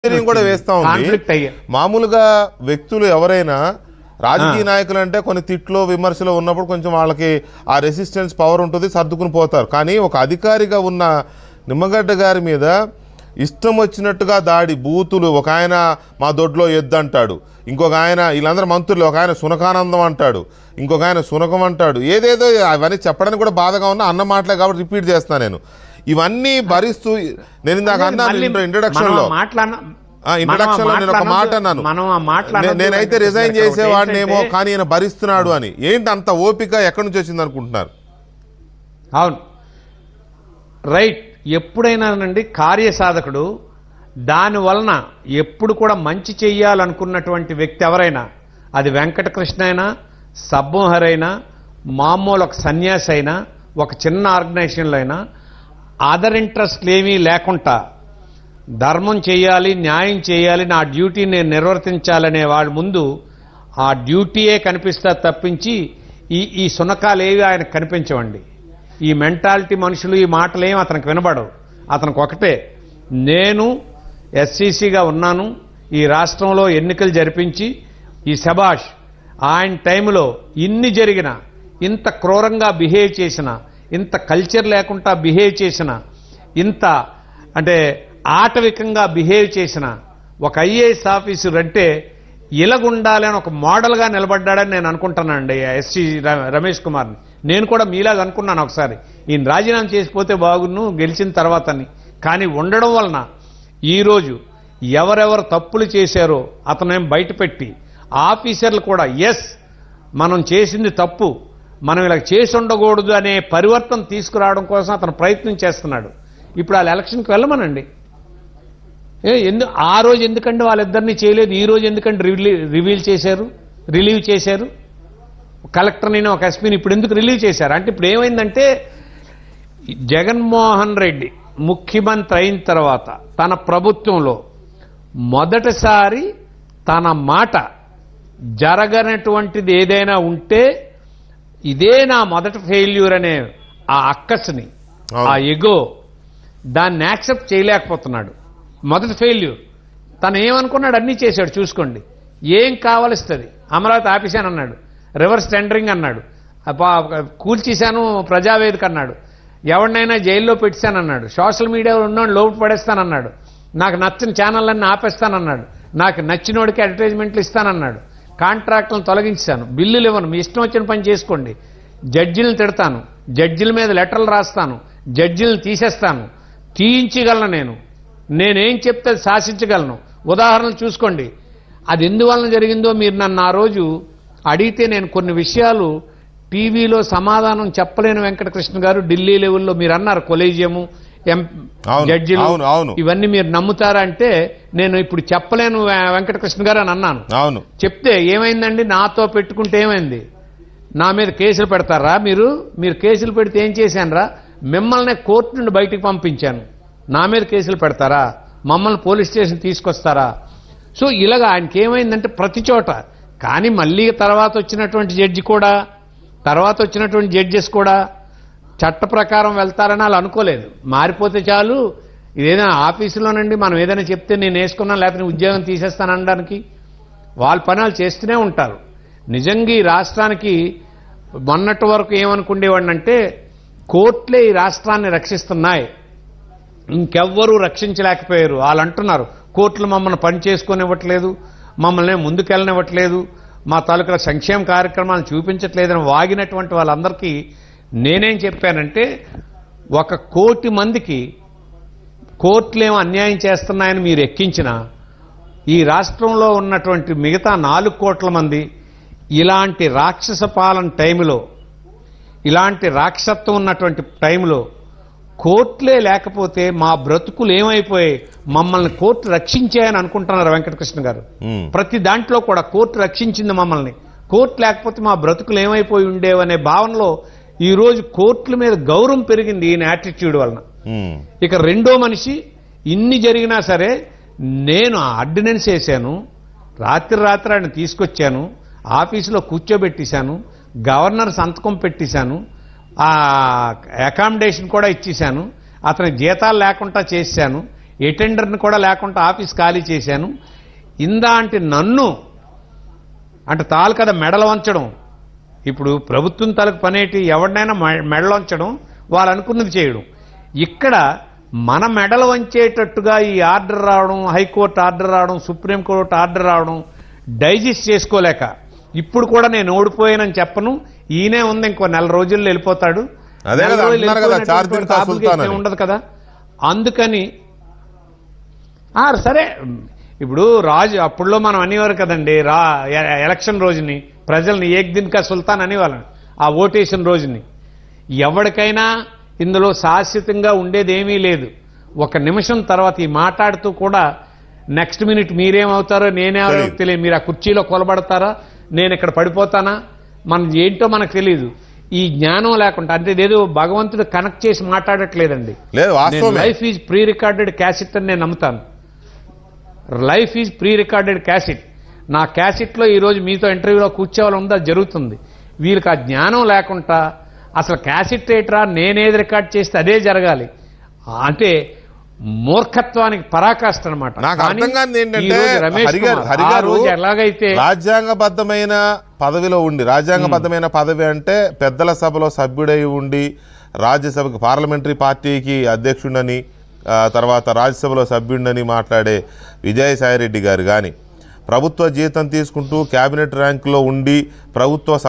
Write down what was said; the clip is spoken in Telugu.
ఇంజనీరింగ్ కూడా వేస్తా ఉంది కాన్ఫ్లిక్ట్ అయ్యే మామూలుగా వ్యక్తులు ఎవరైనా రాజకీయ నాయకులు అంటే కొన్ని తిట్లు విమర్శలు ఉన్నప్పుడు కొంచెం వాళ్ళకి ఆ రెసిస్టెన్స్ పవర్ ఉంటుంది సర్దుకుని పోతారు కానీ ఒక అధికారిగా ఉన్న నిమ్మగడ్డ గారి మీద ఇష్టం వచ్చినట్టుగా దాడి బూతులు ఒక ఆయన మా దొడ్లో ఎద్దు అంటాడు ఇంకొక ఆయన వీళ్ళందరూ మంత్రులు ఒక ఆయన సునకానందం అంటాడు ఇంకొక ఆయన సునకం అంటాడు ఏదేదో అవన్నీ చెప్పడానికి కూడా బాధగా ఉన్నా అన్న మాటలే కాబట్టి రిపీట్ చేస్తాను నేను ఇవన్నీ భరిస్తూ నేను ఇందాక అన్నాను ఇంట్రొడక్షన్ లో ఆ, introduction లో నేను ఒక మాట అన్నాను మనం ఆ మాట్లాడ నే- నేనైతే రిజైన్ చేసేవాడినేమో కానీ ఈయన భరిస్తున్నాడు అని ఏంటి అంత ఓపిక ఎక్కడి నుంచి వచ్చింది అనుకుంటున్నారు అవును రైట్ ఎప్పుడైనానండి కార్యసాధకుడు దాని వలన ఎప్పుడు కూడా మంచి చెయ్యాలనుకున్నటువంటి వ్యక్తి ఎవరైనా అది వెంకటకృష్ణ అయినా సబ్బోహర్ అయినా మామూలు ఒక సన్యాసి అయినా ఒక చిన్న ఆర్గనైజేషన్లో అయినా అదర్ ఇంట్రెస్ట్లు ఏమీ లేకుండా ధర్మం చేయాలి న్యాయం చేయాలి నా డ్యూటీ నేను నిర్వర్తించాలనే వాళ్ళ ముందు ఆ డ్యూటీయే కనిపిస్తా తప్పించి ఈ ఈ సునకాలు ఏవి ఆయనకు కనిపించవండి ఈ మెంటాలిటీ మనుషులు ఈ మాటలు ఏమి అతనికి వినబడవు అతనికి ఒకటే నేను ఎస్సీసీగా ఉన్నాను ఈ రాష్ట్రంలో ఎన్నికలు జరిపించి ఈ శబాష్ ఆయన టైంలో ఇన్ని జరిగిన ఇంత క్రూరంగా బిహేవ్ చేసిన ఇంత కల్చర్ లేకుండా బిహేవ్ చేసిన ఇంత అంటే ఆటవికంగా బిహేవ్ చేసిన ఒక ఐఏఎస్ ఆఫీసర్ అంటే ఇలాగుండాలి అని ఒక మోడల్గా నిలబడ్డాడని నేను అనుకుంటున్నానండి ఎస్సీ రమేష్ కుమార్ని నేను కూడా మీలాగా అనుకున్నాను ఒకసారి ఈయన రాజీనామా చేసిపోతే బాగున్ను గెలిచిన తర్వాతని కానీ ఉండడం వలన ఈరోజు ఎవరెవరు తప్పులు చేశారో అతనేం బయటపెట్టి ఆఫీసర్లు కూడా ఎస్ మనం చేసింది తప్పు మనం ఇలా చేసి ఉండకూడదు అనే పరివర్తన తీసుకురావడం కోసం అతను ప్రయత్నం చేస్తున్నాడు ఇప్పుడు వాళ్ళ ఎలక్షన్కి వెళ్ళమనండి ఏ ఎందు ఆ రోజు ఎందుకంటే వాళ్ళిద్దరిని చేయలేదు ఈ రోజు ఎందుకంటే రిలీ రివీల్ చేశారు రిలీవ్ చేశారు కలెక్టర్ని ఒక ఎస్పీని ఇప్పుడు ఎందుకు రిలీవ్ చేశారు అంటే ఇప్పుడు ఏమైందంటే జగన్మోహన్ రెడ్డి ముఖ్యమంత్రి అయిన తర్వాత తన ప్రభుత్వంలో మొదటిసారి తన మాట జరగనటువంటిది ఏదైనా ఉంటే ఇదే నా మొదటి ఫెయిల్యూర్ అనే ఆ అక్కస్ని అవును. ఆ ఎగో దాన్ని యాక్సెప్ట్ చేయలేకపోతున్నాడు మొదటి ఫెయిల్యూర్ తను ఏమనుకున్నాడు అన్నీ చేశాడు చూసుకోండి ఏం కావలిస్తుంది అమరావతి ఆపేశాను అన్నాడు రివర్స్ టెండరింగ్ అన్నాడు అప్ప- కూల్చేశాను ప్రజావేదిక అన్నాడు ఎవరినైనా జైల్లో పెట్టానన్నాడు సోషల్ మీడియాలో ఉన్నోడు లోపు పడేస్తానన్నాడు నాకు నచ్చిన ఛానళ్ళన్నీ ఆపేస్తానన్నాడు నాకు నచ్చినోడికి అడ్వర్టైజ్మెంట్లు ఇస్తానన్నాడు కాంట్రాక్టులను తొలగించాను బిల్లులు ఇవ్వను మీ ఇష్టం వచ్చిన పని చేసుకోండి జడ్జిలను తిడతాను జడ్జిల మీద లెటర్లు రాస్తాను జడ్జిలను తీసేస్తాను తీయించగలను నేను నేనేం చెప్తే అది శాసించగలను ఉదాహరణలు చూసుకోండి అది ఎందువలన జరిగిందో మీరు నన్ను ఆ రోజు అడిగితే నేను కొన్ని విషయాలు టీవీలో సమాధానం చెప్పలేని వెంకటకృష్ణ గారు ఢిల్లీ లెవెల్లో మీరు అన్నారు కొలేజియము ఎం అవును, జడ్జిలు అవును, అవును. ఇవన్నీ మీరు నమ్ముతారా అంటే నేను ఇప్పుడు చెప్పలేను వె- వెంకటకృష్ణ గారు అని అన్నాను అవును చెప్తే ఏమైందండి నాతో పెట్టుకుంటే ఏమైంది నా మీద కేసులు పెడతారా మీరు మీరు కేసులు పెడితే ఏం చేశానురా మిమ్మల్ని కోర్టు నుండి బయటికి పంపించాను నా మీద కేసులు పెడతారా మమ్మల్ని పోలీస్ స్టేషన్ తీసుకొస్తారా సో ఇలాగ ఆయనకి ఏమైందంటే ప్రతి చోట కానీ మళ్ళీ తర్వాత వచ్చినటువంటి జడ్జి కూడా తర్వాత వచ్చినటువంటి జడ్జెస్ కూడా చట్ట ప్రకారం వెళ్తారని వాళ్ళు అనుకోలేదు మారిపోతే చాలు ఇదేదైనా ఆఫీసులోనండి మనం ఏదైనా చెప్తే నేను వేసుకున్నాను లేకపోతే నేను ఉద్యోగం తీసేస్తాను అనడానికి వాళ్ళ పని వాళ్ళు చేస్తూనే ఉంటారు నిజంగా ఈ రాష్ట్రానికి మొన్నటి వరకు ఏమనుకుండేవాడినంటే కోర్టులే ఈ రాష్ట్రాన్ని రక్షిస్తున్నాయి ఇంకెవ్వరూ రక్షించలేకపోయారు వాళ్ళు అంటున్నారు కోర్టులు మమ్మల్ని పని చేసుకొనివ్వట్లేదు మమ్మల్ని ముందుకెళ్ళనివ్వట్లేదు మా తాలూకా సంక్షేమ కార్యక్రమాలను చూపించట్లేదని వాగినటువంటి వాళ్ళందరికీ నేనేం చెప్పానంటే ఒక కోటి మందికి కోర్టులేమో అన్యాయం చేస్తున్నాయని మీరు ఎక్కించిన ఈ రాష్ట్రంలో ఉన్నటువంటి మిగతా నాలుగు కోట్ల మంది ఇలాంటి రాక్షస పాలన టైంలో ఇలాంటి రాక్షసత్వం ఉన్నటువంటి టైంలో కోర్టులే లేకపోతే మా బ్రతుకులు ఏమైపోయాయి మమ్మల్ని కోర్టు రక్షించాయని అనుకుంటున్నారు వెంకటకృష్ణ గారు ఉమ్. ప్రతి దాంట్లో కూడా కోర్టు రక్షించింది మమ్మల్ని కోర్టు లేకపోతే మా బ్రతుకులు ఏమైపోయి ఉండేవనే భావనలో ఈ రోజు కోర్టుల మీద గౌరవం పెరిగింది ఈయన యాటిట్యూడ్ వలన ఉమ్. ఇక రెండో మనిషి ఇన్ని జరిగినా సరే నేను ఆర్డినెన్స్ వేశాను రాత్రి రాత్రి ఆయన తీసుకొచ్చాను ఆఫీసులో కూర్చోబెట్టేశాను గవర్నర్ సంతకం పెట్టేశాను ఆ అకామిడేషన్ కూడా ఇచ్చేశాను అతని జీతాలు లేకుండా చేశాను అటెండర్ని కూడా లేకుండా ఆఫీస్ ఖాళీ చేశాను ఇందాంటి నన్ను అంటే తాలు కదా మెడలు వంచడం ఇప్పుడు ప్రభుత్వం తలకు పనేటి ఎవరినైనా మె- మెడలు వంచడం వాళ్ళు అనుకున్నది చేయడం ఇక్కడ మన మెడలు వంచేటట్టుగా ఈ ఆర్డర్ రావడం హైకోర్టు ఆర్డర్ రావడం సుప్రీంకోర్టు ఆర్డర్ రావడం డైజెస్ట్ చేసుకోలేక ఇప్పుడు కూడా నేను ఓడిపోయానని చెప్పను ఈయనే ఉంది ఇంకో నెల రోజుల్లో వెళ్ళిపోతాడు అదే నెల కదా రోజులు అంటున్నారు కదా, వెళ్ళిపోయినటువంటి చార్ దిన్ కా obligation సుల్తాన్ అని. ఉండదు కదా అందుకని ఆ, సరే ఇప్పుడు రాజు అప్పుడులో మనం అనేవారు కదండి రా ఎ- ఎలక్షన్ రోజుని ప్రజల్ని ఏక్ దిన్ కా సుల్తాన్ అనేవాళ్ళం ఆ ఓటేషన్ రోజుని ఎవరికైనా ఇందులో శాశ్వతంగా ఉండేది ఏమీ లేదు ఒక నిమిషం తర్వాత ఈ మాట్లాడుతూ కూడా నెక్స్ట్ మినిట్ మీరేమవుతారో నేనేమో తెలీదు. తెలియదు మీరు ఆ కుర్చీలో కొలబడతారా నేను ఇక్కడ పడిపోతానా మన ఏంటో మనకు తెలియదు ఈ జ్ఞానం లేకుండా అంటే ఇదేదో భగవంతుడు కనెక్ట్ చేసి మాట్లాడట్లేదండి లేదు వాస్తవమే life is pre recorded cassette అని నేను నమ్ముతాను life is pre recorded cassette నా క్యాసెట్లో ఈరోజు మీతో ఇంటర్వ్యూలో కూర్చోవాలి ఉందా జరుగుతుంది వీళ్ళకి ఆ జ్ఞానం లేకుండా అసలు క్యాసెట్ రేటరా నేనేది రికార్డ్ చేస్తే అదే జరగాలి అంటే మూర్ఖత్వానికి పరాకాష్ట అనమాట నాకు అర్థం కాదు ఏంటంటే రమేష్ హరి గారు కుమార్ హరి ఆ గారు రోజు ఎలాగైతే రాజ్యాంగబద్ధమైన పదవిలో ఉండి రాజ్యాంగబద్ధమైన పదవి అంటే పెద్దల సభలో సభ్యుడై ఉండి రాజ్యసభకి పార్లమెంటరీ పార్టీకి అధ్యక్షుడని ఆ, తర్వాత రాజ్యసభలో సభ్యుడని మాట్లాడే విజయసాయిరెడ్డి గారు కానీ ప్రభుత్వ జీతం తీసుకుంటూ కేబినెట్ ర్యాంకులో ఉండి ప్రభుత్వ